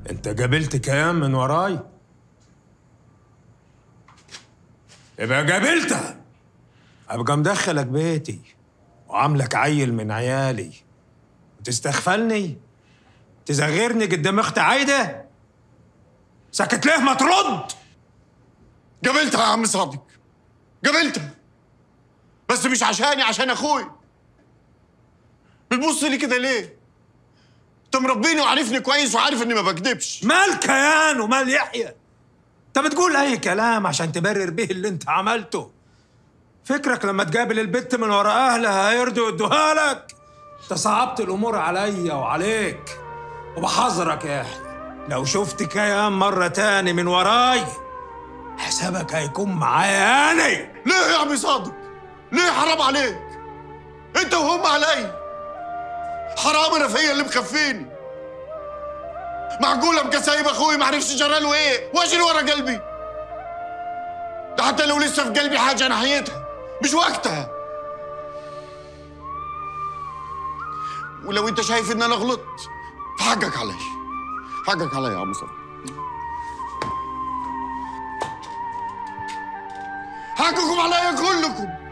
انت قابلت كيان من وراي يبقى قابلتها ابقى مدخلك بيتي وعاملك عيل من عيالي وتستغفلني تزغرني قدام اخت عايده ساكت ليه ما ترد قابلتها يا عم صادق قابلتها بس مش عشاني عشان اخوي بتبص لي كده ليه؟ انت مربيني وعارفني كويس وعارف اني ما بكدبش مال كيان ومال يحيى انت بتقول اي كلام عشان تبرر به اللي انت عملته فكرك لما تقابل البت من ورا اهلها هيرضوا يدوها لك انت صعبت الامور عليا وعليك وبحذرك يا يحيى لو شفت كيان مرة تاني من وراي حسابك هيكون معايا انا ليه يا عم صادق؟ ليه حرام عليك؟ انت وهم علي حرام انا فيا اللي مخفيني معقولة ابقى سايب اخوي ما عرفش جراله ايه واجري ورا قلبي ده حتى لو لسه في قلبي حاجة ناحيتها مش وقتها ولو انت شايف ان انا غلطت فحقك علي حقك علي يا عم صادق حقكم عليا كلكم